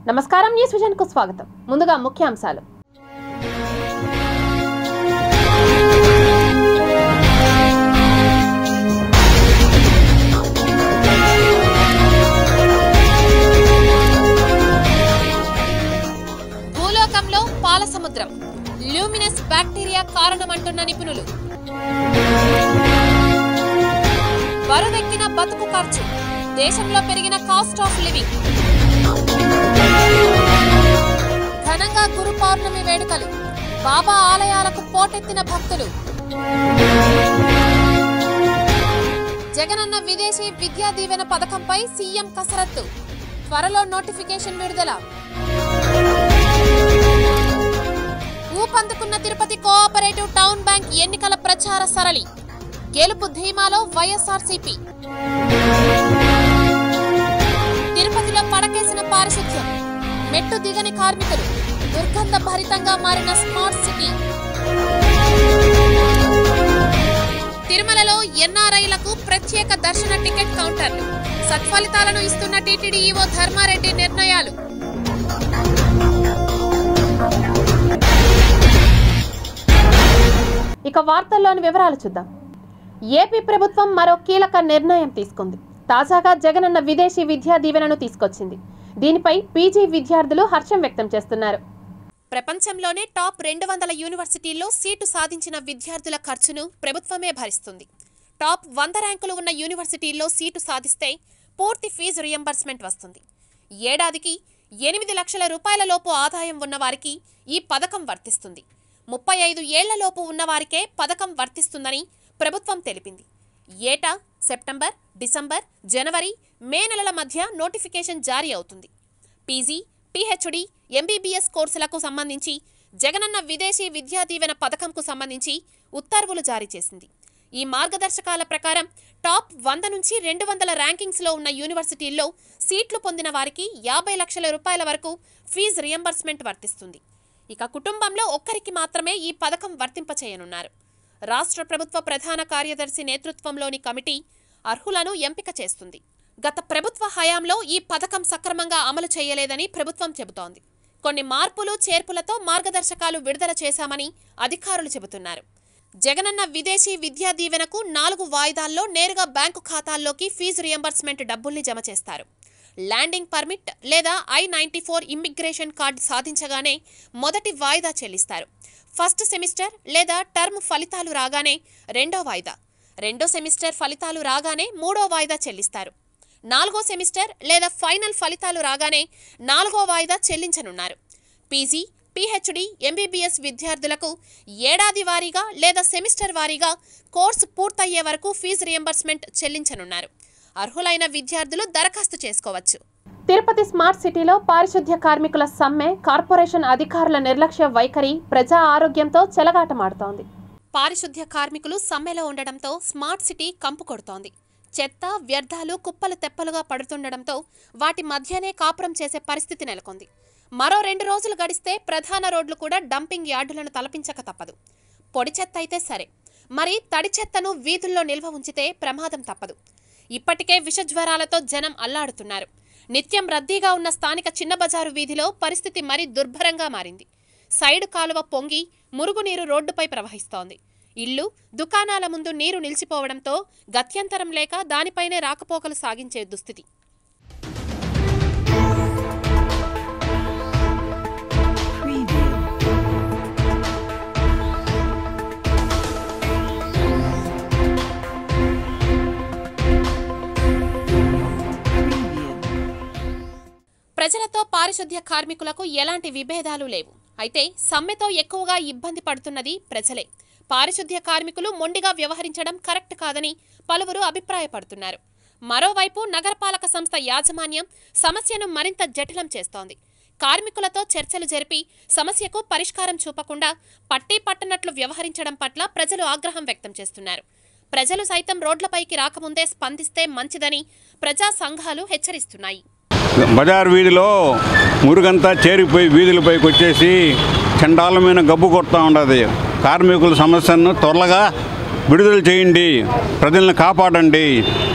నమస్కారం news vision కు స్వాగతం ముందుగా ముఖ్యాంశాలు భూలోకంలో పాల సముద్రం ల్యూమినస్ బ్యాక్టీరియా కారణమంటున్న నిపుణులు బరువెక్కిన బతుకు ఖర్చు దేశంలో పెరిగిన కాస్ట్ ఆఫ్ లివింగ్ ఘనంగా గురు పౌర్ణమి వేడుకలు బాబా ఆలయాలకు పోటెత్తిన భక్తులు జగనన్న విదేశీ విద్యా దీవెన పథకంపై సీఎం కసరత్తు త్వరలో నోటిఫికేషన్ విడుదల ఊపందుకున్న తిరుపతి కోఆపరేటివ్ టౌన్ బ్యాంక్ ఎన్నికల ప్రచార సరళి గెలుపు ధీమాలో వైఎస్ఆర్సీపీ తిరుపతిలో పడకేసిన పారిశుధ్యం మెట్టు దిగని కార్మికులు దుర్గంధ భరితంగా మారిన స్మార్ట్ సిటీ తిరుమలలో ఎన్ఆర్ఐలకు ప్రత్యేక దర్శన టికెట్ కౌంటర్లు సత్ఫలితాలను ఇస్తున్న టీటీడీ ఈవో ధర్మారెడ్డి నిర్ణయాలు ఇక వార్తల్లోని వివరాలు చూద్దాం ఏపీ ప్రభుత్వం మరో కీలక నిర్ణయం తీసుకుంది తాజాగా జగనన్న విదేశీ విద్యా దీవెనను తీసుకొచ్చింది దీనిపై పీజీ విద్యార్థులు హర్షం వ్యక్తం చేస్తున్నారు ప్రపంచంలోనే టాప్ రెండు వందల యూనివర్సిటీల్లో సీటు సాధించిన విద్యార్థుల ఖర్చును ప్రభుత్వమే భరిస్తుంది టాప్ వంద ర్యాంకులు ఉన్న యూనివర్సిటీల్లో సీటు సాధిస్తే పూర్తి ఫీజు రియంబర్స్మెంట్ వస్తుంది ఏడాదికి ఎనిమిది లక్షల రూపాయల లోపు ఆదాయం ఉన్నవారికి ఈ పథకం వర్తిస్తుంది ముప్పై ఐదు ఏళ్లలోపు ఉన్నవారికే పథకం వర్తిస్తుందని ప్రభుత్వం తెలిపింది ఏటా సెప్టెంబర్ డిసెంబర్ జనవరి మే నెలల మధ్య నోటిఫికేషన్ జారీ అవుతుంది పీజీ పీహెచ్డీ ఎంబీబీఎస్ కోర్సులకు సంబంధించి జగనన్న విదేశీ విద్యా దీవెన పథకంకు సంబంధించి ఉత్తర్వులు జారీ చేసింది ఈ మార్గదర్శకాల ప్రకారం టాప్ వంద నుంచి రెండు వందల ర్యాంకింగ్స్లో ఉన్న యూనివర్సిటీల్లో సీట్లు పొందిన వారికి యాభై లక్షల రూపాయల వరకు ఫీజు రియంబర్స్మెంట్ వర్తిస్తుంది ఇక కుటుంబంలో ఒక్కరికి మాత్రమే ఈ పథకం వర్తింపచేయనున్నారు రాష్ట్ర ప్రభుత్వ ప్రధాన కార్యదర్శి నేతృత్వంలోని కమిటీ అర్హులను ఎంపిక చేస్తుంది గత ప్రభుత్వ హయాంలో ఈ పథకం సక్రమంగా అమలు చేయలేదని ప్రభుత్వం చెబుతోంది కొన్ని మార్పులు చేర్పులతో మార్గదర్శకాలు విడుదల చేశామని అధికారులు చెబుతున్నారు జగనన్న విదేశీ విద్యా దీవెనకు నాలుగు వాయిదాల్లో నేరుగా బ్యాంకు ఖాతాల్లోకి ఫీజు రియంబర్స్మెంట్ డబ్బుల్ని జమ చేస్తారు ల్యాండింగ్ పర్మిట్ లేదా I ninety four immigration card సాధించగానే మొదటి వాయిదా చెల్లిస్తారు ఫస్ట్ సెమిస్టర్ లేదా టర్మ్ ఫలితాలు రాగానే రెండో వాయిదా రెండో సెమిస్టర్ ఫలితాలు రాగానే మూడో వాయిదా చెల్లిస్తారు నాలుగో సెమిస్టర్ లేదా ఫైనల్ ఫలితాలు రాగానే నాలుగో వాయిదా చెల్లించనున్నారు పీజీ పీహెచ్డీ ఎంబీబీఎస్ విద్యార్థులకు ఏడాది వారీగా లేదా సెమిస్టర్ వారీగా కోర్సు పూర్తయ్యే వరకు ఫీజు రియంబర్స్మెంట్ చెల్లించనున్నారు అర్హులైన విద్యార్థులు దరఖాస్తు చేసుకోవచ్చు తిరుపతి స్మార్ట్ సిటీలో పారిశుద్ధ్య కార్మికుల సమ్మె కార్పొరేషన్ అధికారుల నిర్లక్ష్య వైఖరి ప్రజా ఆరోగ్యంతో చెలగాటమాడుతోంది పారిశుద్ధ్య కార్మికులు సమ్మెలో ఉండడంతో స్మార్ట్ సిటీ కంపు కొడుతోంది చెత్త వ్యర్థాలు కుప్పలు తెప్పలుగా పడుతుండడంతో వాటి మధ్యనే కాపురం చేసే పరిస్థితి నెలకొంది మరో రెండు రోజులు గడిస్తే ప్రధాన రోడ్లు కూడా డంపింగ్ యార్డులను తలపించక తప్పదు పొడి చెత్త అయితే సరే మరి తడి చెత్తను వీధుల్లో నిల్వ ఉంచితే ప్రమాదం తప్పదు ఇప్పటికే విషజ్వరాలతో జనం అల్లాడుతున్నారు నిత్యం రద్దీగా ఉన్న స్థానిక చిన్న బజారు వీధిలో పరిస్థితి మరీ దుర్భరంగా మారింది సైడ్ కాలువ పొంగి మురుగునీరు రోడ్డుపై ప్రవహిస్తోంది ఇల్లు దుకాణాల ముందు నీరు నిలిచిపోవడంతో గత్యంతరం లేక దానిపైనే రాకపోకలు సాగించే దుస్థితి Preview. Preview. ప్రజలతో పారిశుద్ధ్య కార్మికులకు ఎలాంటి విభేదాలు లేవు అయితే సమ్మెతో ఎక్కువగా ఇబ్బంది పడుతున్నది ప్రజలే పారిశుద్ధ్య కార్మికులు మొండిగా వ్యవహరించడం కరెక్ట్ కాదని పలువురు అభిప్రాయపడుతున్నారు మరోవైపు నగరపాలక సంస్థ యాజమాన్యం సమస్యను మరింత జటిలం చేస్తోంది కార్మికులతో చర్చలు జరిపి సమస్యకు పరిష్కారం చూపకుండా పట్టీ పట్టనట్లు వ్యవహరించడం పట్ల ప్రజలు ఆగ్రహం వ్యక్తం చేస్తున్నారు ప్రజలు సైతం రోడ్లపైకి రాకముందే స్పందిస్తే మంచిదని ప్రజా సంఘాలు హెచ్చరిస్తున్నాయి బజార్ వీధిలో మురుగంతా చేరిపోయి వీధులపైకి వచ్చేసి చండాలమైన గబ్బు కొడతా ఉండదు కార్మికుల సమస్యను త్వరగా విడుదల చేయండి ప్రజలను కాపాడండి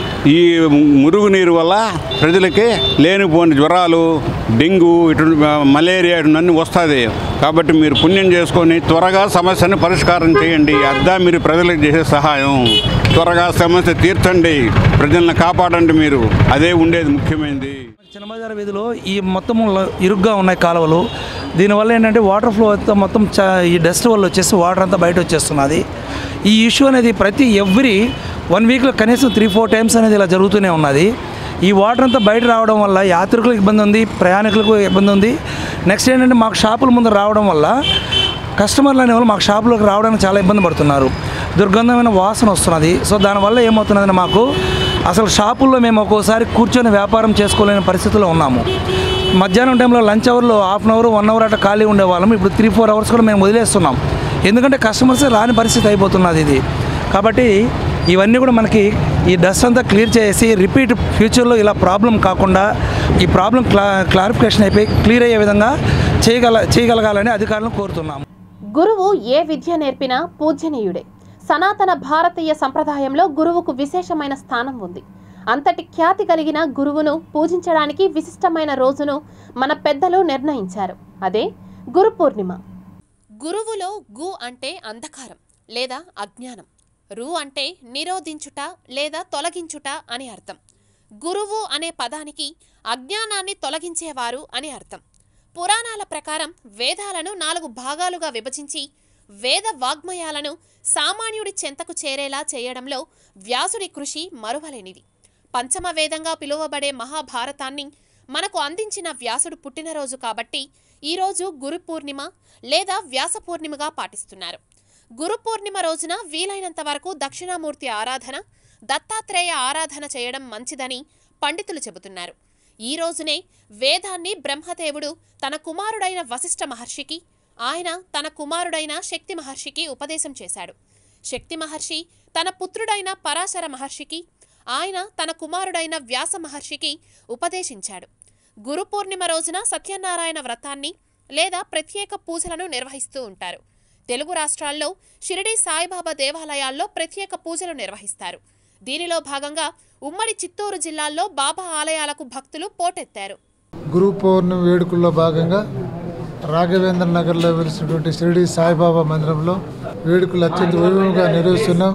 ఈ మురుగునీరు వల్ల ప్రజలకి లేనిపోని జ్వరాలు డెంగ్యూ ఇటు మలేరియా ఇటువన్నీ వస్తుంది కాబట్టి మీరు పుణ్యం చేసుకొని త్వరగా సమస్యను పరిష్కారం చేయండి అద్దా మీరు ప్రజలకు చేసే సహాయం త్వరగా సమస్య తీర్చండి ప్రజలను కాపాడండి మీరు అదే ఉండేది ముఖ్యమైనది చిన్నబజార్ వీధిలో ఈ మొత్తం ల- ఇరుగ్గా ఉన్నాయి కాలువలు దీనివల్ల ఏంటంటే వాటర్ ఫ్లో అంతా మొత్తం చ ఈ డస్ట్ వల్ల వచ్చేసి వాటర్ అంతా బయట వచ్చేస్తున్నది ఈ ఇష్యూ అనేది ప్రతి ఎవ్రీ వన్ వీక్లో కనీసం త్రీ ఫోర్ టైమ్స్ అనేది ఇలా జరుగుతూనే ఉన్నది ఈ వాటర్ అంతా బయట రావడం వల్ల యాత్రికులకు ఇబ్బంది ఉంది ప్రయాణికులకు ఇబ్బంది ఉంది నెక్స్ట్ ఏంటంటే మాకు షాపుల ముందు రావడం వల్ల కస్టమర్లు అనేవాళ్ళు మాకు షాపులోకి రావడానికి చాలా ఇబ్బంది పడుతున్నారు దుర్గంధమైన వాసన వస్తున్నది సో దానివల్ల ఏమవుతున్నదంటే మాకు అసలు షాపుల్లో మేము ఒక్కోసారి కూర్చొని వ్యాపారం చేసుకోలేని పరిస్థితిలో ఉన్నాము మధ్యాహ్నం టైంలో లంచ్ అవర్లో half an hour one hour అట్లా ఖాళీ ఉండేవాళ్ళం ఇప్పుడు త్రీ ఫోర్ అవర్స్ కూడా మేము వదిలేస్తున్నాం ఎందుకంటే కస్టమర్స్ రాని పరిస్థితి అయిపోతున్నది ఇది కాబట్టి ఇవన్నీ కూడా మనకి ఈ డస్ట్ అంతా క్లియర్ చేసి రిపీట్ ఫ్యూచర్లో ఇలా ప్రాబ్లం కాకుండా ఈ ప్రాబ్లం క్లా క్లారిఫికేషన్ అయిపోయి క్లియర్ అయ్యే విధంగా చేయగల చేయగలగాలని అధికారులను కోరుతున్నాము గురువు ఏ విద్య నేర్పినా పూజ్యనీయుడే సనాతన భారతీయ సంప్రదాయంలో గురువుకు విశేషమైన స్థానం ఉంది అంతటి ఖ్యాతి కలిగిన గురువును పూజించడానికి విశిష్టమైన రోజును మన పెద్దలు నిర్ణయించారు అదే గురు పూర్ణిమ గురువులో గు అంటే అంధకారం లేదా అజ్ఞానం రు అంటే నిరోధించుట లేదా తొలగించుట అని అర్థం గురువు అనే పదానికి అజ్ఞానాన్ని తొలగించేవారు అని అర్థం పురాణాల ప్రకారం వేదాలను నాలుగు భాగాలుగా విభజించి వేద వాగ్మయాలను సామాన్యుడి చెంతకు చేరేలా చేయడంలో వ్యాసుడి కృషి మరువలేనిది పంచమ వేదంగా పిలువబడే మహాభారతాన్ని మనకు అందించిన వ్యాసుడు పుట్టినరోజు కాబట్టి ఈరోజు గురు పూర్ణిమ లేదా వ్యాస పూర్ణిమగా పాటిస్తున్నారు గురు పూర్ణిమ రోజున వీలైనంత వరకు దక్షిణామూర్తి ఆరాధన దత్తాత్రేయ ఆరాధన చేయడం మంచిదని పండితులు చెబుతున్నారు ఈ రోజునే వేదాన్ని బ్రహ్మదేవుడు తన కుమారుడైన వశిష్ఠ మహర్షికి ఆయన తన కుమారుడైన శక్తి మహర్షికి ఉపదేశం చేశాడు శక్తి మహర్షి తన పుత్రుడైన పరాశర మహర్షికి ఆయన తన కుమారుడైన వ్యాస మహర్షికి ఉపదేశించాడు గురు పూర్ణిమ రోజున సత్యనారాయణ వ్రతాన్ని లేదా ప్రత్యేక పూజలను నిర్వహిస్తూ ఉంటారు తెలుగు రాష్ట్రాల్లో షిరిడి సాయిబాబా దేవాలయాల్లో ప్రత్యేక పూజలు నిర్వహిస్తారు దీనిలో భాగంగా ఉమ్మడి చిత్తూరు జిల్లాల్లో బాబా ఆలయాలకు భక్తులు పోటెత్తారు గురు పౌర్ణమి వేడుకల్లో భాగంగా రాఘవేంద్ర నగర్లో వెలిసినటువంటి షిరిడి సాయిబాబా మందిరంలో వేడుకలు అత్యంత వైభవంగా నిర్వహిస్తున్నాం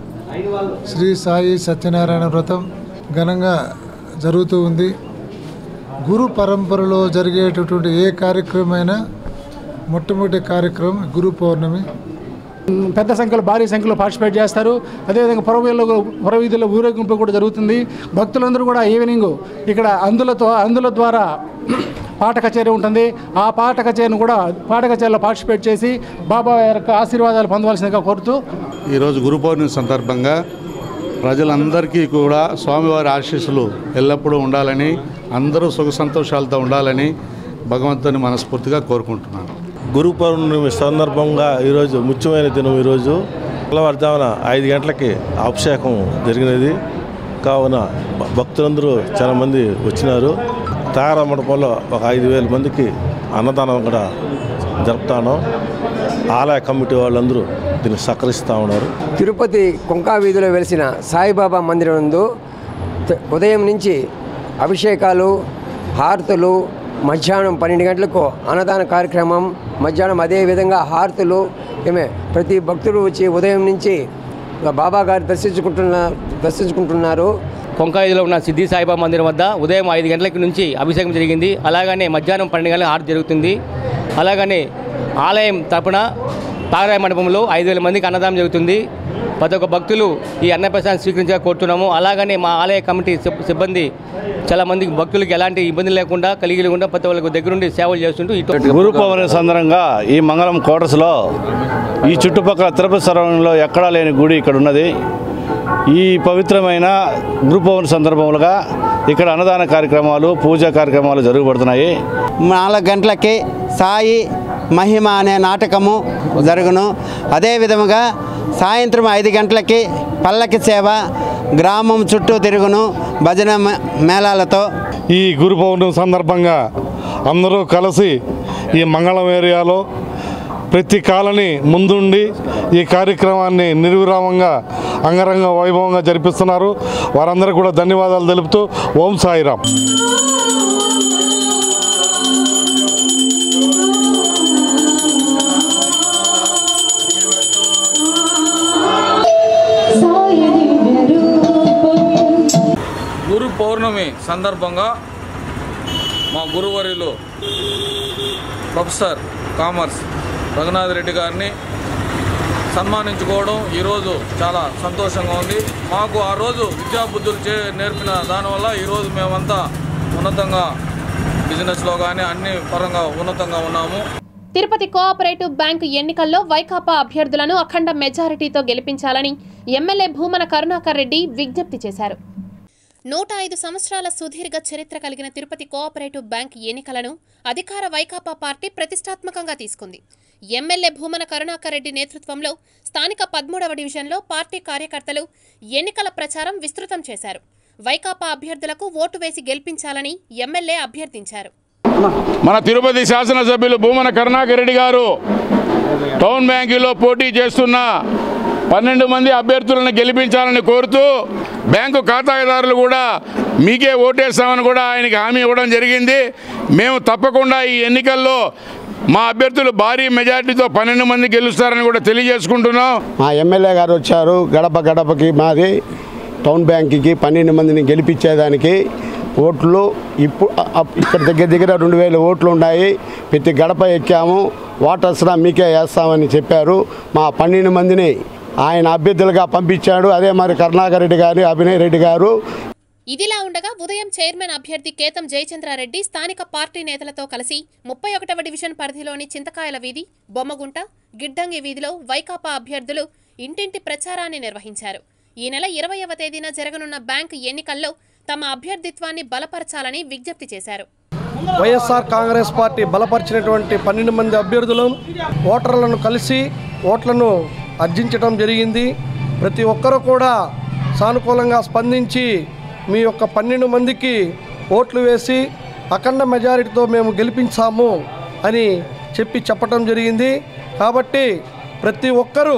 శ్రీ సాయి సత్యనారాయణ వ్రతం ఘనంగా జరుగుతూ ఉంది గురు పరంపరలో జరిగేటటువంటి ఏ కార్యక్రమమైనా మొట్టమొదటి కార్యక్రమం గురు పౌర్ణమి పెద్ద సంఖ్యలో భారీ సంఖ్యలో పార్టిసిపేట్ చేస్తారు అదేవిధంగా పురవీధిలో పురవీధుల్లో ఊరేగింపు కూడా జరుగుతుంది భక్తులందరూ కూడా ఈవినింగ్ ఇక్కడ అందులతో అందుల ద్వారా పాట కచేరీ ఉంటుంది ఆ పాట కచేరీని కూడా పాట కచేరీలో పార్టిసిపేట్ చేసి బాబా యొక్క ఆశీర్వాదాలు పొందవలసిందిగా కోరుతూ ఈరోజు గురు పౌర్ణమి సందర్భంగా ప్రజలందరికీ కూడా స్వామివారి ఆశీస్సులు ఎల్లప్పుడూ ఉండాలని అందరూ సుఖ సంతోషాలతో ఉండాలని భగవంతుని మనస్ఫూర్తిగా కోరుకుంటున్నాను గురు పౌర్ణమి సందర్భంగా ఈరోజు ముఖ్యమైన దినం ఈరోజు తెల్లవారుజామున ఐదు గంటలకి అభిషేకం జరిగినది కావున భ- భక్తులందరూ చాలామంది వచ్చినారు తార మండపంలో ఒక ఐదు వేల మందికి అన్నదానం కూడా జరుపుతాను ఆలయ కమిటీ వాళ్ళందరూ దీన్ని సహకరిస్తూ ఉన్నారు తిరుపతి కొంకా వీధిలో వెలిసిన సాయిబాబా మందిరం నందు త- ఉదయం నుంచి అభిషేకాలు హారతులు మధ్యాహ్నం పన్నెండు గంటలకు అన్నదాన కార్యక్రమం మధ్యాహ్నం అదే విధంగా హారతులు ఏమే ప్రతి భక్తుడు వచ్చి ఉదయం నుంచి బాబా గారు దర్శించుకుంటున్న దర్శించుకుంటున్నారు కొంకాయిలో ఉన్న సిద్ధి సాయిబాబా మందిరం వద్ద ఉదయం ఐదు గంటలకి నుంచి అభిషేకం జరిగింది అలాగనే మధ్యాహ్నం పన్నెండు గంటలకు హారతి జరుగుతుంది అలాగనే ఆలయం తరపున తాగరాయ మండపంలో ఐదు వేల మందికి అన్నదానం జరుగుతుంది ప్రతి ఒక్క భక్తులు ఈ అన్నప్రసాదం స్వీకరించగా కోరుతున్నాము అలాగనే మా ఆలయ కమిటీ సిబ్- సిబ్బంది చాలా మందికి భక్తులకు ఎలాంటి ఇబ్బంది లేకుండా కలిగి లేకుండా ప్రతి వాళ్ళకు దగ్గరుండి సేవలు చేస్తుంటూ ఇటు గురు పౌర్ణమి సందర్భంగా ఈ మంగళం కోటర్స్లో ఈ చుట్టుపక్కల తిరుపతి సరౌండింగ్లో ఎక్కడా లేని గుడి ఇక్కడ ఉన్నది ఈ పవిత్రమైన గురు పౌర్ణమి సందర్భములుగా ఇక్కడ అన్నదాన కార్యక్రమాలు పూజా కార్యక్రమాలు జరుగుబడుతున్నాయి నాలుగు గంటలకి సాయి మహిమ అనే నాటకము జరుగును అదే విధముగా సాయంత్రం ఐదు గంటలకి పల్లకి సేవ గ్రామం చుట్టూ తిరుగును భజన మే- మేళాలతో ఈ గురు పౌర్ణమి సందర్భంగా అందరూ కలిసి ఈ మంగళం ఏరియాలో ప్రతి కాలనీ ముందుండి ఈ కార్యక్రమాన్ని నిర్విరామంగా అంగరంగ వైభవంగా జరిపిస్తున్నారు వారందరికీ కూడా ధన్యవాదాలు తెలుపుతూ ఓం సాయిరామ్ గురు పౌర్ణమి సందర్భంగా మా గురువర్యులు ప్రొఫెసర్ కామర్స్ రఘునాథ్ రెడ్డి గారిని సన్మానించుకోవడం ఈరోజు చాలా సంతోషంగా ఉంది మాకు ఆ రోజు విద్యాబుద్ధులు చే నేర్పిన దానివల్ల ఈరోజు మేమంతా ఉన్నతంగా బిజినెస్లో కానీ అన్ని పరంగా ఉన్నతంగా ఉన్నాము తిరుపతి కోఆపరేటివ్ బ్యాంకు ఎన్నికల్లో వైకాపా అభ్యర్థులను అఖండ మెజారిటీతో గెలిపించాలని ఎమ్మెల్యే భూమన కరుణాకర్ రెడ్డి విజ్ఞప్తి చేశారు నూట ఐదు సంవత్సరాల సుదీర్ఘ చరిత్ర కలిగిన తిరుపతి కోఆపరేటివ్ బ్యాంక్ ఎన్నికలను అధికార వైకాపా పార్టీ ప్రతిష్టాత్మకంగా తీసుకుంది ఎమ్మెల్యే భూమన కరుణాకర్ రెడ్డి నేతృత్వంలో స్థానిక పదమూడవ డివిజన్లో పార్టీ కార్యకర్తలు ఎన్నికల ప్రచారం విస్తృతం చేశారు వైకాపా అభ్యర్థులకు ఓటు వేసి గెలిపించాలని ఎమ్మెల్యే అభ్యర్థించారు మన తిరుపతి శాసనసభ్యులు భూమన కరుణాకర్ రెడ్డి గారు టౌన్ బ్యాంకులో పోటీ చేస్తున్న పన్నెండు మంది అభ్యర్థులను గెలిపించాలని కోరుతూ బ్యాంకు ఖాతాదారులు కూడా మీకే ఓటేస్తామని కూడా ఆయనకి హామీ ఇవ్వడం జరిగింది మేము తప్పకుండా ఈ ఎన్నికల్లో మా అభ్యర్థులు భారీ మెజార్టీతో పన్నెండు మంది గెలుస్తారని కూడా తెలియజేసుకుంటున్నాం మా ఎమ్మెల్యే గారు వచ్చారు గడప గడపకి మాది టౌన్ బ్యాంక్కి పన్నెండు మందిని గెలిపించేదానికి ఓట్లు ఇప్పుడు ఇక్కడ దగ్గర దగ్గర రెండు వేల ఓట్లు ఉన్నాయి ప్రతి గడప ఎక్కాము ఓటర్స్రా మీకే వేస్తామని చెప్పారు మా పన్నెండు మందిని ఆయన అభ్యర్థులుగా పంపించాడు అదే మరి కరుణాకర్ రెడ్డి గారు అభినయ్ రెడ్డి గారు ఇదిలా ఉండగా ఉదయం చైర్మన్ అభ్యర్థి కేతం జయచంద్రారెడ్డి స్థానిక పార్టీ నేతలతో కలిసి ముప్పై ఒకటవ డివిజన్ పరిధిలోని చింతకాయల వీధి బొమ్మగుంట గిడ్డంగి వీధిలో వైకాపా అభ్యర్థులు ఇంటింటి ప్రచారాన్ని నిర్వహించారు ఈ నెల ఇరవైవ తేదీన జరగనున్న బ్యాంకు ఎన్నికల్లో తమ అభ్యర్థిత్వాన్ని బలపరచాలని విజ్ఞప్తి చేశారు వైఎస్ఆర్ కాంగ్రెస్ పార్టీ బలపరిచినటువంటి పన్నెండు మంది అభ్యర్థులను ఓటర్లను కలిసి ఓట్లను అర్జించడం జరిగింది ప్రతి ఒక్కరూ కూడా సానుకూలంగా స్పందించి మీ యొక్క పన్నెండు మందికి ఓట్లు వేసి అఖండ మెజారిటీతో మేము గెలిపించాము అని చెప్పి చెప్పటం జరిగింది కాబట్టి ప్రతి ఒక్కరూ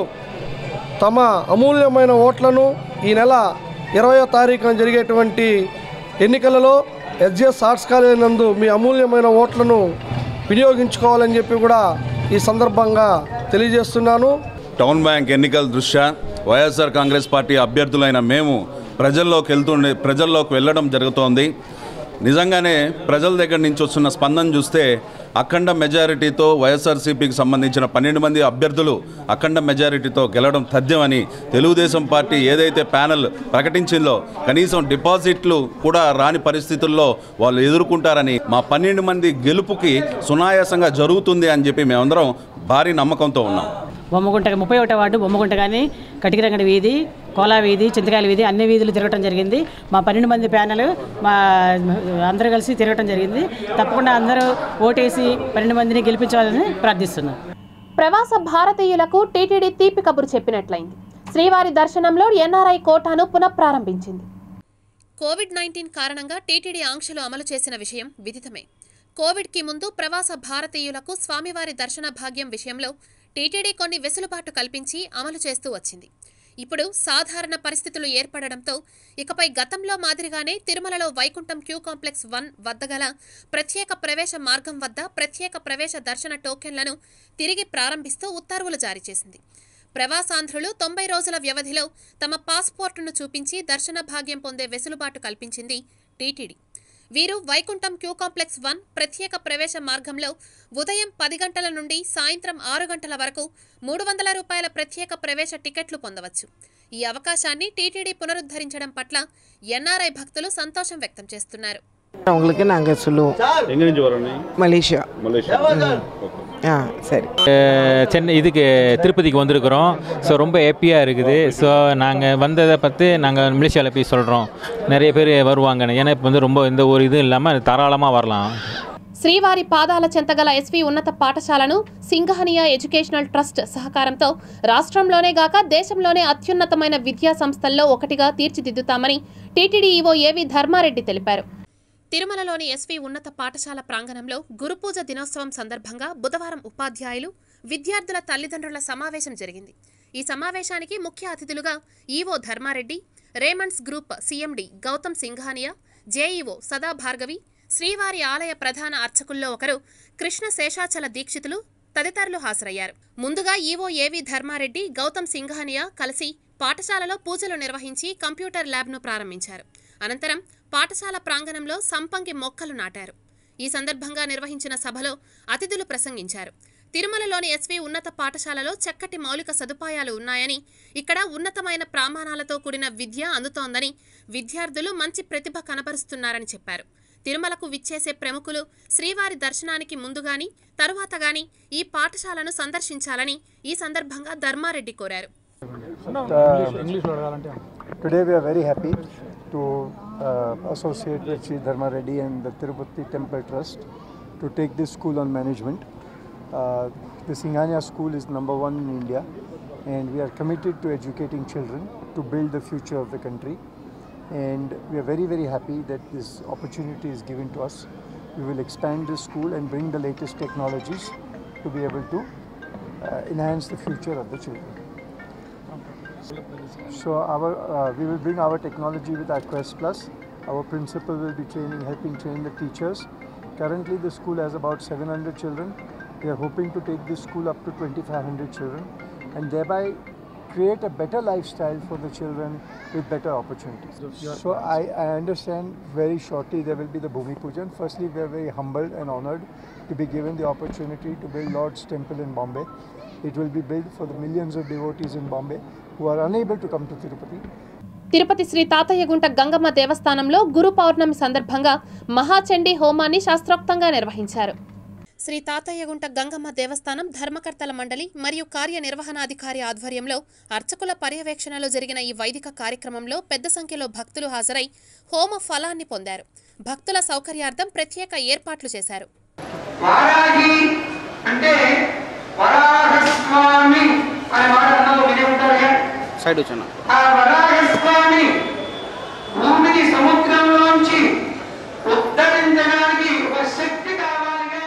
తమ అమూల్యమైన ఓట్లను ఈ నెల ఇరవయో తారీఖున జరిగేటువంటి ఎన్నికలలో ఎస్జిఎస్ ఆర్ట్స్ కాలేజీ నందు మీ అమూల్యమైన ఓట్లను వినియోగించుకోవాలని చెప్పి కూడా ఈ సందర్భంగా తెలియజేస్తున్నాను టౌన్ బ్యాంక్ ఎన్నికల దృష్ట్యా వైఎస్ఆర్ కాంగ్రెస్ పార్టీ అభ్యర్థులైన మేము ప్రజల్లోకి వెళ్తుండే ప్రజల్లోకి వెళ్ళడం జరుగుతోంది నిజంగానే ప్రజల దగ్గర నుంచి వస్తున్న స్పందన చూస్తే అఖండ మెజారిటీతో వైఎస్ఆర్సీపీకి సంబంధించిన పన్నెండు మంది అభ్యర్థులు అఖండ మెజారిటీతో గెలవడం తథ్యమని తెలుగుదేశం పార్టీ ఏదైతే ప్యానెల్ ప్రకటించిందో కనీసం డిపాజిట్లు కూడా రాని పరిస్థితుల్లో వాళ్ళు ఎదుర్కొంటారని మా పన్నెండు మంది గెలుపుకి సునాయాసంగా జరుగుతుంది అని చెప్పి మేమందరం భారీ నమ్మకంతో ఉన్నాం బొమ్మగుంట ముప్పై ఒకటో వార్డు బొమ్మగుంట కానీ కటికిరంగడి వీధి కోలా వీధి చింతకాయల వీధి అన్ని వీధులు తిరగటం జరిగింది మా పన్నెండు మంది ప్యానల్ మా అందరూ కలిసి తిరగటం జరిగింది తప్పకుండా అందరూ ఓటేసి పన్నెండు మందిని గెలిపించాలని ప్రార్థిస్తున్నాం ప్రవాస భారతీయులకు టీటీడీ తీపి కబురు చెప్పినట్లయింది శ్రీవారి దర్శనంలో ఎన్ఆర్ఐ కోటాను పునఃప్రారంభించింది కోవిడ్ నైన్టీన్ కారణంగా టీటీడీ ఆంక్షలు అమలు చేసిన విషయం విదితమే కోవిడ్కి ముందు ప్రవాస భారతీయులకు స్వామివారి దర్శన భాగ్యం విషయంలో టీటీడీ కొన్ని వెసులుబాటు కల్పించి అమలు చేస్తూ వచ్చింది ఇప్పుడు సాధారణ పరిస్థితులు ఏర్పడడంతో ఇకపై గతంలో మాదిరిగానే తిరుమలలో వైకుంఠం క్యూ కాంప్లెక్స్ వన్ వద్ద గల ప్రత్యేక ప్రవేశ మార్గం వద్ద ప్రత్యేక ప్రవేశ దర్శన టోకెన్లను తిరిగి ప్రారంభిస్తూ ఉత్తర్వులు జారీ చేసింది ప్రవాసాంధ్రులు తొంభై రోజుల వ్యవధిలో తమ పాస్పోర్టును చూపించి దర్శన భాగ్యం పొందే వెసులుబాటు కల్పించింది టీటీడీ వీరు వైకుంఠం క్యూ కాంప్లెక్స్ వన్ ప్రత్యేక ప్రవేశ మార్గంలో ఉదయం పది గంటల నుండి సాయంత్రం ఆరు గంటల వరకు మూడు వందల రూపాయల ప్రత్యేక ప్రవేశ టికెట్లు పొందవచ్చు ఈ అవకాశాన్ని టీటీడీ పునరుద్ధరించడం పట్ల ఎన్ఆర్ఐ భక్తులు సంతోషం వ్యక్తం చేస్తున్నారు உங்களுக்கு நாங்கள் சொல்லுவோம் எங்கேருந்து வரோம் மலேசியா மலேசியா ஆ சரி சென்னை இதுக்கு திருப்பதிக்கு வந்திருக்கிறோம் ஸோ ரொம்ப ஹாப்பியாக இருக்குது ஸோ நாங்கள் வந்ததை பார்த்து நாங்கள் மலேசியாவில் போய் சொல்கிறோம் நிறைய பேர் வருவாங்க ஏன்னா இப்போ வந்து ரொம்ப எந்த ஒரு இதுவும் இல்லாமல் தாராளமாக வரலாம் శ్రీవారి పాదాల చెంతగల ఎస్వి ఉన్నత పాఠశాలను సింగహనియా ఎడ్యుకేషనల్ ట్రస్ట్ సహకారంతో రాష్ట్రంలోనే గాక దేశంలోనే అత్యున్నతమైన విద్యా సంస్థల్లో ఒకటిగా తీర్చిదిద్దుతామని టీటీడీ ఈవో ఏవి ధర్మారెడ్డి తెలిపారు తిరుమలలోని ఎస్వి ఉన్నత పాఠశాల ప్రాంగణంలో గురుపూజ దినోత్సవం సందర్భంగా బుధవారం ఉపాధ్యాయులు విద్యార్థుల తల్లిదండ్రుల సమావేశం జరిగింది ఈ సమావేశానికి ముఖ్య అతిథులుగా EO Dharma Reddy Raymond's group CMD Gautam Singhania JEO Sada Bhargavi శ్రీవారి ఆలయ ప్రధాన అర్చకుల్లో ఒకరు కృష్ణ శేషాచల దీక్షితులు తదితరులు హాజరయ్యారు ముందుగా ఈవో ఏవి ధర్మారెడ్డి గౌతమ్ సింఘానియా కలిసి పాఠశాలలో పూజలు నిర్వహించి కంప్యూటర్ ల్యాబ్ను ప్రారంభించారు అనంతరం పాఠశాల ప్రాంగణంలో సంపంగి మొక్కలు నాటారు ఈ సందర్భంగా నిర్వహించిన సభలో అతిథులు ప్రసంగించారు తిరుమలలోని ఎస్వి ఉన్నత పాఠశాలలో చక్కటి మౌలిక సదుపాయాలు ఉన్నాయని ఇక్కడ ఉన్నతమైన ప్రమాణాలతో కూడిన విద్య అందుతోందని విద్యార్థులు మంచి ప్రతిభ కనబరుస్తున్నారని చెప్పారు తిరుమలకు విచ్చేసే ప్రముఖులు శ్రీవారి దర్శనానికి ముందుగాని తరువాత గాని ఈ పాఠశాలను సందర్శించాలని ఈ సందర్భంగా ధర్మారెడ్డి కోరారు Today we are very happy to uh, associate with Sri Dharma Reddy and the Tirupati Temple Trust to take this school on management. Uh, the Singhania school is number one in India and we are committed to educating children to build the future of the country. And we are very, very happy that this opportunity is given to us. We will expand this school and bring the latest technologies to be able to uh, enhance the future of the children. So our uh, we will bring our technology with our Quest Plus. Our principal will be training, helping train the teachers. Currently, the school has about 700 children. We are hoping to take this school up to 2,500 children, and thereby create a better lifestyle for the children with better opportunities. So I, I understand very shortly there will be the Bhumi Pujan. Firstly, we are very humbled and honored to be given the opportunity to build Lord's Temple in Bombay. It will be built for the millions of devotees in Bombay who are unable to come to Tirupati. Tirupati Shri Thathayyagunta Gangamma దేవస్థానంలో గురు పౌర్ణమి సందర్భంగా మహాచండీ హోమాన్ని శాస్త్రోక్తంగా నిర్వహించారు శ్రీ తాతయ్యగుంట గంగమ్మ దేవస్థానం ధర్మకర్తల మండలి మరియు కార్యనిర్వహణాధికారి ఆధ్వర్యంలో అర్చకుల పర్యవేక్షణలో జరిగిన ఈ వైదిక కార్యక్రమంలో పెద్ద సంఖ్యలో భక్తులు హాజరై హోమ ఫలాన్ని పొందారు భక్తుల సౌకర్యార్థం ప్రత్యేక ఏర్పాట్లు చేశారు వారాహి అంటే వరాహస్వామి అనే మాట అన్నావు వినే ఉంటారుగా సైడ్ వచ్చాను ఆ వరాహస్వామి భూమిని సముద్రంలోంచి ఉద్ధరించడానికి ఒక శక్తి కావాలిగా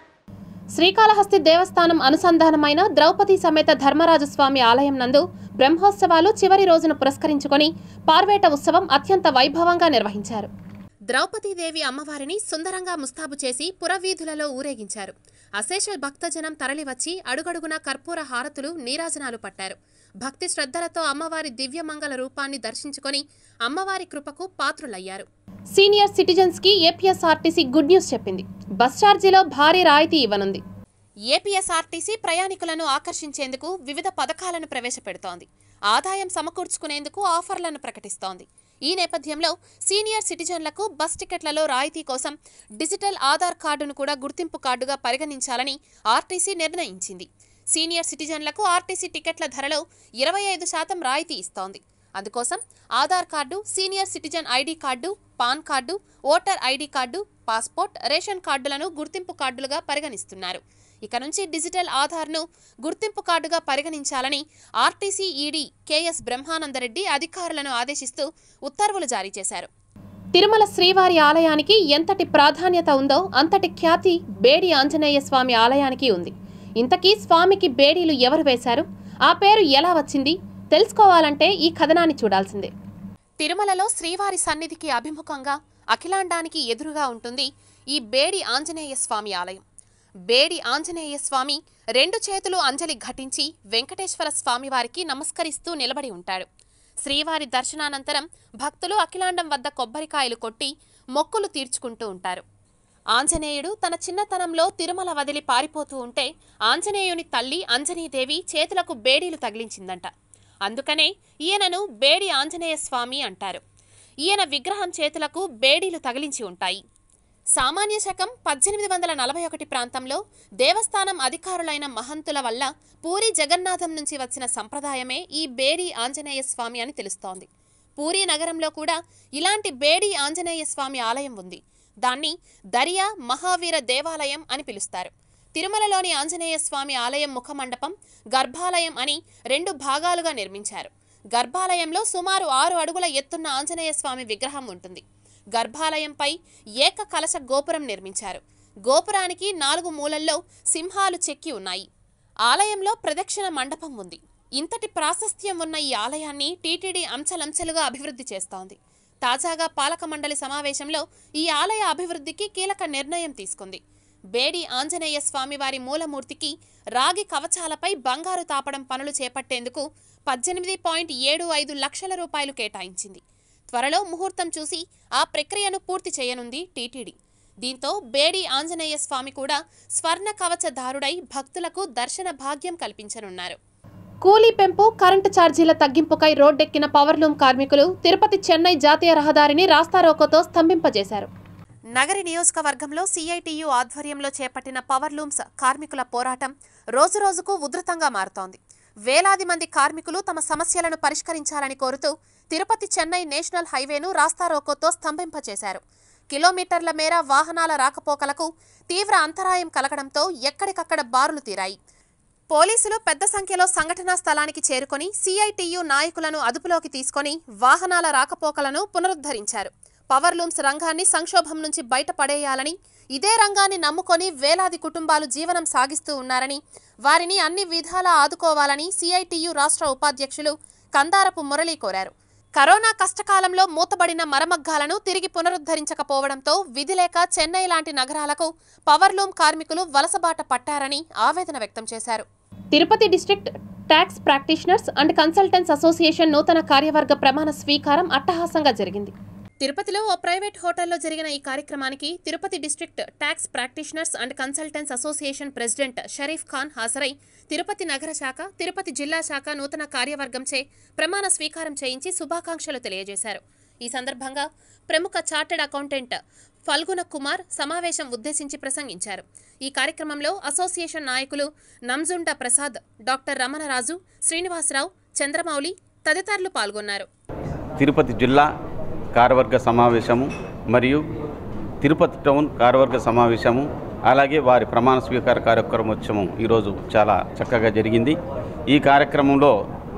శ్రీకాళహస్తి దేవస్థానం అనుసంధానమైన ద్రౌపది సమేత ధర్మరాజు స్వామి ఆలయం నందు బ్రహ్మోత్సవాలు చివరి రోజును పురస్కరించుకొని పార్వేట ఉత్సవం అత్యంత వైభవంగా నిర్వహించారు ద్రౌపదీదేవి అమ్మవారిని సుందరంగా ముస్తాబు చేసి పురవీధులలో ఊరేగించారు అశేష భక్తజనం తరలివచ్చి అడుగడుగునా కర్పూర హారతులు నీరాజనాలు పట్టారు భక్తి శ్రద్ధలతో అమ్మవారి దివ్యమంగళ రూపాన్ని దర్శించుకొని అమ్మవారి కృపకు పాత్రులయ్యారు సీనియర్ సిటిజన్స్ కి ఏపీఎస్ఆర్టీసీ గుడ్ న్యూస్ చెప్పింది బస్ ఛార్జీలో భారీ రాయితీ ఇవ్వనుంది ఏపీఎస్ఆర్టీసీ ప్రయాణికులను ఆకర్షించేందుకు వివిధ పథకాలను ప్రవేశపెడుతోంది ఆదాయం సమకూర్చుకునేందుకు ఆఫర్లను ప్రకటిస్తోంది ఈ నేపథ్యంలో సీనియర్ సిటిజన్లకు బస్ టికెట్లలో రాయితీ కోసం డిజిటల్ ఆధార్ కార్డును కూడా గుర్తింపు కార్డుగా పరిగణించాలని ఆర్టీసీ నిర్ణయించింది సీనియర్ సిటిజన్లకు ఆర్టీసీ టికెట్ల ధరలో ఇరవై ఐదు శాతం రాయితీ ఇస్తోంది అందుకోసం Aadhaar card senior citizen ID card PAN card voter ID card passport ration కార్డులను గుర్తింపు కార్డులుగా పరిగణిస్తున్నారు ఇక నుంచి డిజిటల్ ఆధార్ను గుర్తింపు కార్డుగా పరిగణించాలని ఆర్టీసీ ఈడీ కెఎస్ బ్రహ్మానందరెడ్డి అధికారులను ఆదేశిస్తూ ఉత్తర్వులు జారీ చేశారు తిరుమల శ్రీవారి ఆలయానికి ఎంతటి ప్రాధాన్యత ఉందో అంతటి ఖ్యాతి బేడి ఆంజనేయ స్వామి ఆలయానికి ఉంది ఇంతకీ స్వామికి బేడీలు ఎవరు వేశారు ఆ పేరు ఎలా వచ్చింది తెలుసుకోవాలంటే ఈ కథనాన్ని చూడాల్సిందే తిరుమలలో శ్రీవారి సన్నిధికి అభిముఖంగా అఖిలాండానికి ఎదురుగా ఉంటుంది ఈ బేడి ఆంజనేయ స్వామి ఆలయం బేడి ఆంజనేయ స్వామి రెండు చేతులు అంజలి ఘటించి వెంకటేశ్వర స్వామివారికి నమస్కరిస్తూ నిలబడి ఉంటాడు శ్రీవారి దర్శనానంతరం భక్తులు అఖిలాండం వద్ద కొబ్బరికాయలు కొట్టి మొక్కులు తీర్చుకుంటూ ఉంటారు ఆంజనేయుడు తన చిన్నతనంలో తిరుమల వదిలి పారిపోతూ ఉంటే ఆంజనేయుని తల్లి అంజనీదేవి చేతులకు బేడీలు తగిలించిందంట అందుకనే ఈయనను బేడి ఆంజనేయ స్వామి అంటారు ఈయన విగ్రహం చేతులకు బేడీలు తగిలించి ఉంటాయి సామాన్య శకం పద్దెనిమిది వందల నలభై ఒకటి ప్రాంతంలో దేవస్థానం అధికారులైన మహంతుల వల్ల పూరి జగన్నాథం నుంచి వచ్చిన సంప్రదాయమే ఈ బేడి ఆంజనేయ స్వామి అని తెలుస్తోంది పూరి నగరంలో కూడా ఇలాంటి బేడి ఆంజనేయ స్వామి ఆలయం ఉంది దాన్ని దరియా మహావీర దేవాలయం అని పిలుస్తారు తిరుమలలోని ఆంజనేయ స్వామి ఆలయం ముఖమండపం గర్భాలయం అని రెండు భాగాలుగా నిర్మించారు గర్భాలయంలో సుమారు ఆరు అడుగుల ఎత్తున్న ఆంజనేయ స్వామి విగ్రహం ఉంటుంది గర్భాలయంపై ఏక కలశ గోపురం నిర్మించారు గోపురానికి నాలుగు మూలల్లో సింహాలు చెక్కి ఉన్నాయి ఆలయంలో ప్రదక్షిణ మండపం ఉంది ఇంతటి ప్రాశస్త్యం ఉన్న ఈ ఆలయాన్ని టీటీడీ అంచెలంచెలుగా అభివృద్ధి చేస్తోంది తాజాగా పాలక మండలి సమావేశంలో ఈ ఆలయ అభివృద్ధికి కీలక నిర్ణయం తీసుకుంది బేడి ఆంజనేయ స్వామివారి మూలమూర్తికి రాగి కవచాలపై బంగారు తాపడం పనులు చేపట్టేందుకు పద్దెనిమిది పాయింట్ ఏడు ఐదు లక్షల రూపాయలు కేటాయించింది త్వరలో ముహూర్తం చూసి ఆ ప్రక్రియను పూర్తి చేయనుంది టీటీడీ దీంతో బేడి ఆంజనేయ స్వామి కూడా స్వర్ణ కవచధారుడై భక్తులకు దర్శన భాగ్యం కల్పించనున్నారు కూలీ పెంపు కరెంటు ఛార్జీల తగ్గింపుకై రోడ్డెక్కిన పవర్లూమ్ కార్మికులు తిరుపతి చెన్నై జాతీయ రహదారిని రాస్తారోకోతో స్తంభింపజేశారు నగరి నియోజకవర్గంలో సిఐటియు ఆధ్వర్యంలో చేపట్టిన పవర్లూమ్స్ కార్మికుల పోరాటం రోజురోజుకు ఉధృతంగా మారుతోంది వేలాది మంది కార్మికులు తమ సమస్యలను పరిష్కరించాలని కోరుతూ తిరుపతి చెన్నై నేషనల్ హైవేను రాస్తారోకోతో స్తంభింపచేశారు కిలోమీటర్ల మేర వాహనాల రాకపోకలకు తీవ్ర అంతరాయం కలగడంతో ఎక్కడికక్కడ బారులు తీరాయి పోలీసులు పెద్ద సంఖ్యలో సంఘటనా స్థలానికి చేరుకొని సిఐటియు నాయకులను అదుపులోకి తీసుకొని వాహనాల రాకపోకలను పునరుద్ధరించారు పవర్లూమ్స్ రంగాన్ని సంక్షోభం నుంచి బయటపడేయాలని ఇదే రంగాన్ని నమ్ముకొని వేలాది కుటుంబాలు జీవనం సాగిస్తూ ఉన్నారని వారిని అన్ని విధాలా ఆదుకోవాలని సిఐటియు రాష్ట్ర ఉపాధ్యక్షులు కందారపు మురళీ కోరారు కరోనా కష్టకాలంలో మూతబడిన మరమగ్గాలను తిరిగి పునరుద్ధరించకపోవడంతో విధిలేక చెన్నై లాంటి నగరాలకు పవర్లూమ్ కార్మికులు వలసబాట పట్టారని ఆవేదన వ్యక్తం చేశారు Tirupati district tax practitioners and consultants association నూతన కార్యవర్గ ప్రమాణ స్వీకారం అట్టహాసంగా జరిగింది తిరుపతిలో ఓ ప్రైవేట్ హోటల్లో జరిగిన ఈ కార్యక్రమానికి Tirupati district tax practitioners and consultants association president Sharif Khan హాజరై తిరుపతి నగర శాఖ తిరుపతి జిల్లా శాఖ నూతన కార్యవర్గంచే ప్రమాణ స్వీకారం చేయించి శుభాకాంక్షలు తెలియజేశారు ఈ సందర్భంగా ప్రముఖ చార్టెడ్ అకౌంటెంట్ ఫల్గుణ కుమార్ సమావేశం ఉద్దేశించి ప్రసంగించారు ఈ కార్యక్రమంలో అసోసియేషన్ నాయకులు నంజుండ ప్రసాద్ డాక్టర్ రమణరాజు శ్రీనివాసరావు చంద్రమౌళి తదితరులు పాల్గొన్నారు తిరుపతి జిల్లా కార్యవర్గ సమావేశము మరియు తిరుపతి టౌన్ కార్యవర్గ సమావేశము అలాగే వారి ప్రమాణ స్వీకార కార్యక్రమోత్సవం ఈరోజు చాలా చక్కగా జరిగింది ఈ కార్యక్రమంలో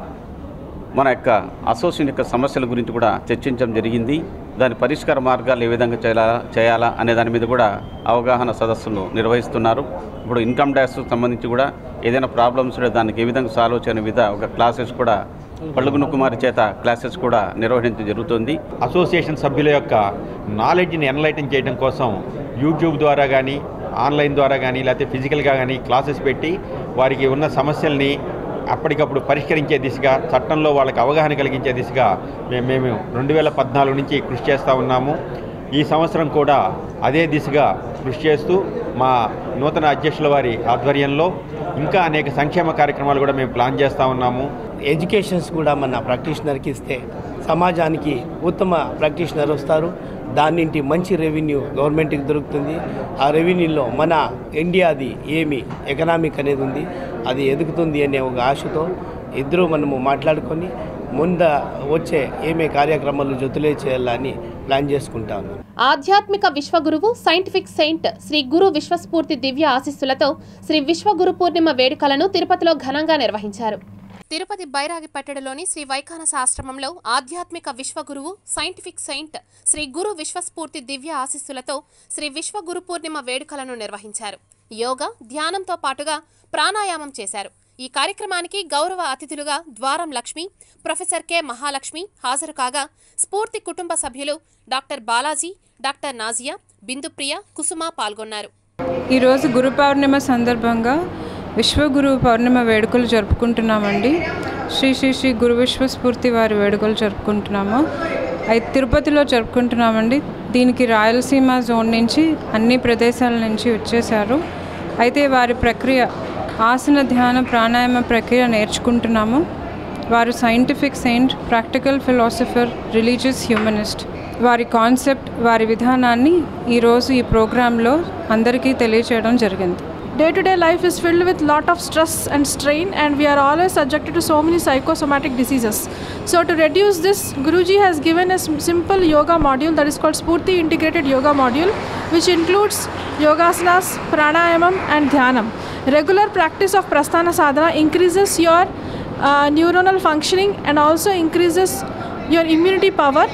మన యొక్క అసోసియేషన్ యొక్క సమస్యల గురించి కూడా చర్చించడం జరిగింది దాని పరిష్కార మార్గాలు ఏ విధంగా చేయాలా చేయాలా అనే దాని మీద కూడా అవగాహన సదస్సులు నిర్వహిస్తున్నారు ఇప్పుడు ఇన్కమ్ ట్యాక్స్ సంబంధించి కూడా ఏదైనా ప్రాబ్లమ్స్ ఉంటే దానికి ఏ విధంగా సాల్వ్ చేయని విధ ఒక క్లాసెస్ కూడా పళ్ళుగుణ కుమారి చేత క్లాసెస్ కూడా నిర్వహించడం జరుగుతుంది అసోసియేషన్ సభ్యుల యొక్క నాలెడ్జ్ని ఎన్లైటన్ చేయడం కోసం యూట్యూబ్ ద్వారా కానీ ఆన్లైన్ ద్వారా కానీ లేకపోతే ఫిజికల్గా కానీ క్లాసెస్ పెట్టి వారికి ఉన్న సమస్యల్ని అప్పటికప్పుడు పరిష్కరించే దిశగా చట్టంలో వాళ్ళకి అవగాహన కలిగించే దిశగా మేము మేము రెండు వేల పద్నాలుగు నుంచి కృషి చేస్తూ ఉన్నాము ఈ సంవత్సరం కూడా అదే దిశగా కృషి చేస్తూ మా నూతన అధ్యక్షుల వారి ఆధ్వర్యంలో ఇంకా అనేక సంక్షేమ కార్యక్రమాలు కూడా మేము ప్లాన్ చేస్తూ ఉన్నాము ఎడ్యుకేషన్స్ కూడా మన ప్రాక్టీషనర్కి ఇస్తే సమాజానికి ఉత్తమ ప్రాక్టీషనర్ వస్తారు దానింటి మంచి రెవెన్యూ గవర్నమెంట్కి దొరుకుతుంది ఆ రెవెన్యూలో మన ఇండియాది ఏమి ఎకనామిక్ అనేది ఉంది అది ఎదుగుతుంది అనే ఒక ఆశతో ఇద్దరు మనము మాట్లాడుకొని ముంద వచ్చే ఏమే కార్యక్రమాలు జొతులే చేయాలని ప్లాన్ చేసుకుంటా ఉన్నాం ఆధ్యాత్మిక విశ్వగురువు సైంటిఫిక్ సెయింట్ శ్రీ గురు విశ్వస్ఫూర్తి దివ్య ఆశీస్సులతో శ్రీ విశ్వగురు పూర్ణిమ వేడుకలను తిరుపతిలో ఘనంగా నిర్వహించారు తిరుపతి బైరాగిపట్టెడలోని శ్రీ వైఖానస ఆశ్రమంలో ఆధ్యాత్మిక విశ్వగురువు సైంటిఫిక్ సెయింట్ శ్రీ గురు విశ్వస్ఫూర్తి దివ్య ఆశీస్సులతో శ్రీ విశ్వగురు పూర్ణిమ వేడుకలను నిర్వహించారు యోగా ధ్యానంతో పాటుగా ప్రాణాయామం చేశారు ఈ కార్యక్రమానికి గౌరవ అతిథులుగా ద్వారం లక్ష్మి ప్రొఫెసర్ కె మహాలక్ష్మి హాజరు కాగా స్ఫూర్తి కుటుంబ సభ్యులు డాక్టర్ బాలాజీ డాక్టర్ నాజియా బిందుప్రియ కుసుమ పాల్గొన్నారు ఈరోజు గురు పౌర్ణిమ సందర్భంగా విశ్వగురు పౌర్ణిమ వేడుకలు జరుపుకుంటున్నామండి శ్రీ శ్రీ శ్రీ గురు విశ్వస్ఫూర్తి వారి వేడుకలు జరుపుకుంటున్నాము అయితే తిరుపతిలో జరుపుకుంటున్నామండి దీనికి రాయలసీమ జోన్ నుంచి అన్ని ప్రదేశాల నుంచి వచ్చేసారు అయితే వారి ప్రక్రియ ఆసన ధ్యాన ప్రాణాయామ ప్రక్రియ నేర్చుకుంటున్నాము వారు scientific saint practical philosopher religious humanist వారి కాన్సెప్ట్ వారి విధానాన్ని ఈరోజు ఈ ప్రోగ్రాంలో అందరికీ తెలియచేయడం జరిగింది day to day life is filled with lot of stress and strain and we are always subjected to so many psychosomatic diseases so to reduce this guruji has given a sim- simple yoga module that is called spurti integrated yoga module which includes yogasanas pranayamam and dhyanam regular practice of prasthana sadhana increases your uh, neuronal functioning and also increases your immunity power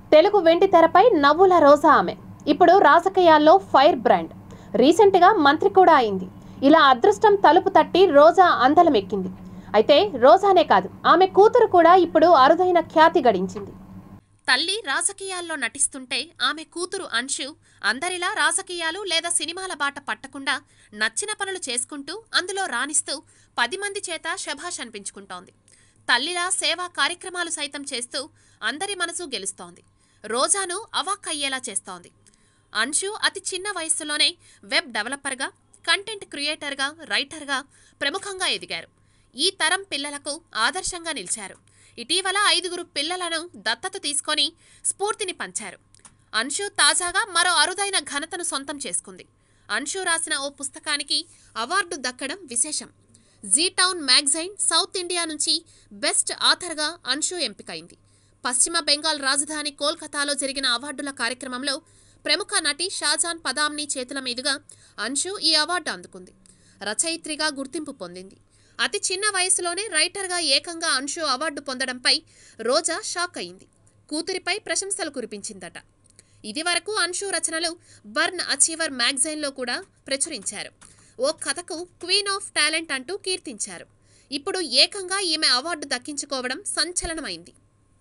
Telugu వెండి తెరపై నవ్వుల రోజా ఆమె ఇప్పుడు రాజకీయాల్లో fire brand రీసెంట్గా మంత్రి కూడా అయింది ఇలా అదృష్టం తలుపు తట్టి రోజా అందలం ఎక్కింది అయితే రోజానే కాదు ఆమె కూతురు కూడా ఇప్పుడు అరుదైన ఖ్యాతి గడించింది తల్లి రాజకీయాల్లో నటిస్తుంటే ఆమె కూతురు అంశు అందరిలా రాజకీయాలు లేదా సినిమాల బాట పట్టకుండా నచ్చిన పనులు చేసుకుంటూ అందులో రాణిస్తూ పది మంది చేత శభాష్ అనిపించుకుంటోంది తల్లిలా సేవా కార్యక్రమాలు సైతం చేస్తూ అందరి మనసు గెలుస్తోంది రోజాను అవాక్కయ్యేలా చేస్తోంది అంశు అతి చిన్న వయస్సులోనే వెబ్ డెవలపర్గా కంటెంట్ క్రియేటర్గా రైటర్గా ప్రముఖంగా ఎదిగారు ఈ తరం పిల్లలకు ఆదర్శంగా నిలిచారు ఇటీవల ఐదుగురు పిల్లలను దత్తత తీసుకొని స్ఫూర్తిని పంచారు అంశు తాజాగా మరో అరుదైన ఘనతను సొంతం చేసుకుంది అంశు రాసిన ఓ పుస్తకానికి అవార్డు దక్కడం విశేషం Zee town magazine south India నుంచి బెస్ట్ ఆథర్గా అంశు ఎంపికైంది పశ్చిమ బెంగాల్ రాజధాని కోల్కతాలో జరిగిన అవార్డుల కార్యక్రమంలో ప్రముఖ నటి షాజాన్ పదామ్ని చేతుల మీదుగా అంశు ఈ అవార్డు అందుకుంది రచయిత్రిగా గుర్తింపు పొందింది అతి చిన్న వయసులోనే రైటర్గా ఏకంగా అంశు అవార్డు పొందడంపై రోజా షాక్ అయింది కూతురిపై ప్రశంసలు కురిపించిందట ఇదివరకు అంశు రచనలు బర్న్ అచీవర్ మ్యాగజైన్లో కూడా ప్రచురించారు ఓ కథకు క్వీన్ ఆఫ్ టాలెంట్ అంటూ కీర్తించారు ఇప్పుడు ఏకంగా ఈమె అవార్డు దక్కించుకోవడం సంచలనమైంది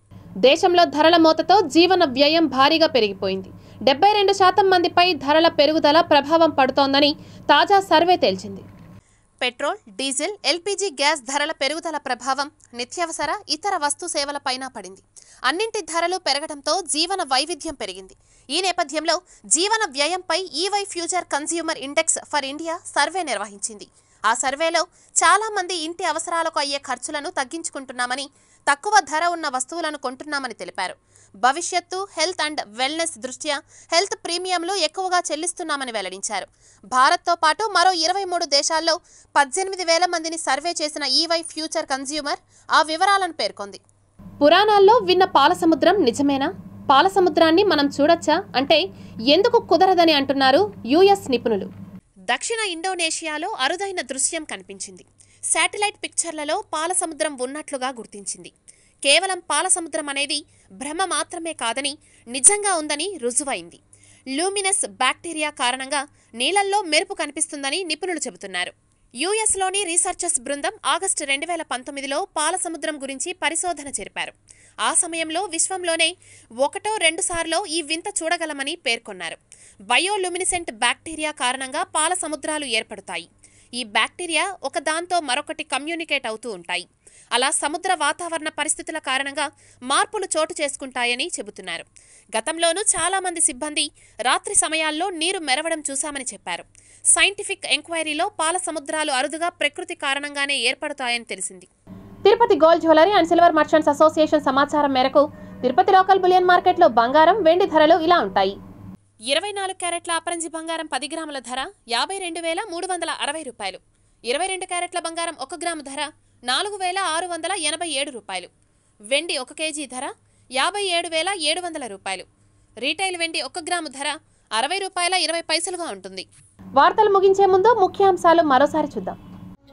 దేశంలో ధరల మోతతో జీవన వ్యయం భారీగా పెరిగిపోయింది డెబ్బై రెండు శాతం మందిపై ధరల పెరుగుదల ప్రభావం పడుతోందని తాజా సర్వే తేల్చింది పెట్రోల్ డీజిల్ ఎల్పీజీ గ్యాస్ ధరల పెరుగుదల ప్రభావం నిత్యావసర ఇతర వస్తు సేవలపైన పడింది అన్నింటి ధరలు పెరగడంతో జీవన వైవిధ్యం పెరిగింది ఈ నేపథ్యంలో జీవన వ్యయంపై EY future consumer index for India survey నిర్వహించింది ఆ సర్వేలో చాలా మంది ఇంటి అవసరాలకు అయ్యే ఖర్చులను తగ్గించుకుంటున్నామని తక్కువ ధర ఉన్న వస్తువులను కొంటున్నామని తెలిపారు భవిష్యత్తు హెల్త్ అండ్ వెల్నెస్ దృష్ట్యా హెల్త్ ప్రీమియంలు ఎక్కువగా చెల్లిస్తున్నామని వెల్లడించారు భారత్తో పాటు మరో ఇరవై మూడు దేశాల్లో పద్దెనిమిది వేల మందిని సర్వే చేసిన ఈవై ఫ్యూచర్ కన్స్యూమర్ ఆ వివరాలను పేర్కొంది పురాణాల్లో విన్న పాలసముద్రం నిజమేనా పాలసముద్రాన్ని మనం చూడొచ్చా అంటే ఎందుకు కుదరదని అంటున్నారు యుఎస్ నిపుణులు దక్షిణ ఇండోనేషియాలో అరుదైన దృశ్యం కనిపించింది శాటిలైట్ పిక్చర్లలో పాలసముద్రం ఉన్నట్లుగా గుర్తించింది కేవలం పాలసముద్రం అనేది భ్రమ మాత్రమే కాదని నిజంగా ఉందని రుజువైంది లూమినస్ బ్యాక్టీరియా కారణంగా నీళ్లల్లో మెరుపు కనిపిస్తుందని నిపుణులు చెబుతున్నారు యుఎస్లోని రీసెర్చర్స్ బృందం ఆగస్టు రెండు వేల పంతొమ్మిదిలో పాలసముద్రం గురించి పరిశోధన జరిపారు ఆ సమయంలో విశ్వంలోనే ఒకటో రెండు సార్లో ఈ వింత చూడగలమని పేర్కొన్నారు బయోలుమినిసెంట్ బ్యాక్టీరియా కారణంగా పాల సముద్రాలు ఏర్పడతాయి ఈ బ్యాక్టీరియా ఒకదాంతో మరొకటి కమ్యూనికేట్ అవుతూ ఉంటాయి అలా సముద్ర వాతావరణ పరిస్థితుల కారణంగా మార్పులు చోటు చేసుకుంటాయని చెబుతున్నారు గతంలోనూ చాలా మంది సిబ్బంది రాత్రి సమయాల్లో నీరు మెరవడం చూశామని చెప్పారు సైంటిఫిక్ ఎంక్వైరీలో పాల సముద్రాలు అరుదుగా ప్రకృతి కారణంగానే ఏర్పడతాయని తెలిసింది Tirupati gold jewellery and silver merchants association సమాచారం మేరకు తిరుపతి లోకల్ బులియన్ మార్కెట్లో బంగారం వెండి ధరలు ఇలా ఉంటాయి ఇరవై నాలుగు క్యారెట్ల అపరంజి బంగారం పది గ్రాముల ధర యాభై రెండు వేల మూడు వందల అరవై రూపాయలు ఇరవై రెండు క్యారెట్ల బంగారం ఒక గ్రాము ధర నాలుగు వేల ఆరు వందల ఎనభై ఏడు రూపాయలు వెండి ఒక కేజీ ధర యాభై ఏడు వేల ఏడు వందల రూపాయలు రీటైల్ వెండి ఒక గ్రాము ధర అరవై రూపాయల ఇరవై పైసలుగా ఉంటుంది వార్తలు ముగించే ముందు ముఖ్యాంశాలు మరోసారి చూద్దాం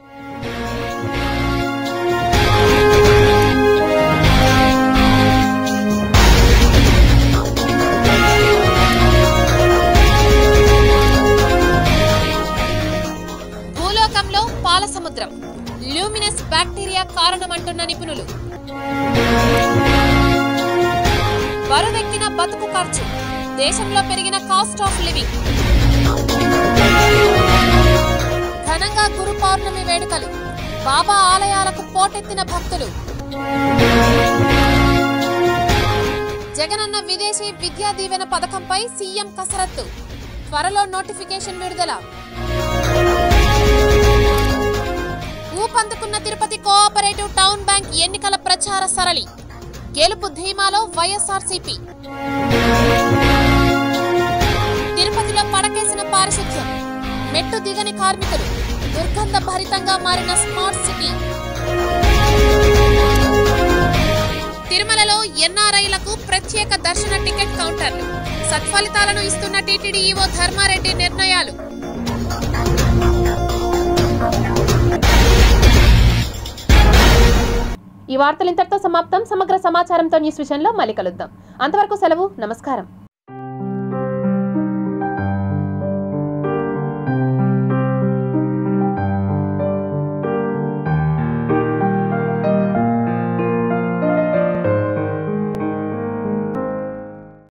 భూలోకంలో పాల సముద్రం ల్యూమినస్ బ్యాక్టీరియా కారణమంటున్న నిపుణులు బరువెక్కిన బతుకు ఖర్చు దేశంలో పెరిగిన కాస్ట్ ఆఫ్ లివింగ్ ఘనంగా గురు పౌర్ణమి వేడుకలు బాబా ఆలయాలకు పోటెత్తిన భక్తులు జగనన్న విదేశీ విద్యా దీవెన పథకంపై సీఎం కసరత్తు త్వరలో నోటిఫికేషన్ విడుదల ఊపందుకున్న తిరుపతి కోఆపరేటివ్ టౌన్ బ్యాంక్ ఎన్నికల ప్రచార సరళి గెలుపు ధీమాలో వైఎస్ఆర్సీపీ తిరుపతిలో పడకేసిన పారిశుధ్యం మెట్టు దిగని కార్మికులు దుర్గంధ భరితంగా మారిన స్మార్ట్ సిటీ తిరుమలలో ఎన్ఆర్ఐలకు ప్రత్యేక దర్శన టికెట్ కౌంటర్లు సత్ఫలితాలను ఇస్తున్న టీటీడీ ఈవో ధర్మారెడ్డి నిర్ణయాలు ఈ వార్తలు ఇంతటితో సమాప్తం సమగ్ర సమాచారంతో న్యూస్ విషయంలో మళ్ళీ కలుద్దాం అంతవరకు సెలవు నమస్కారం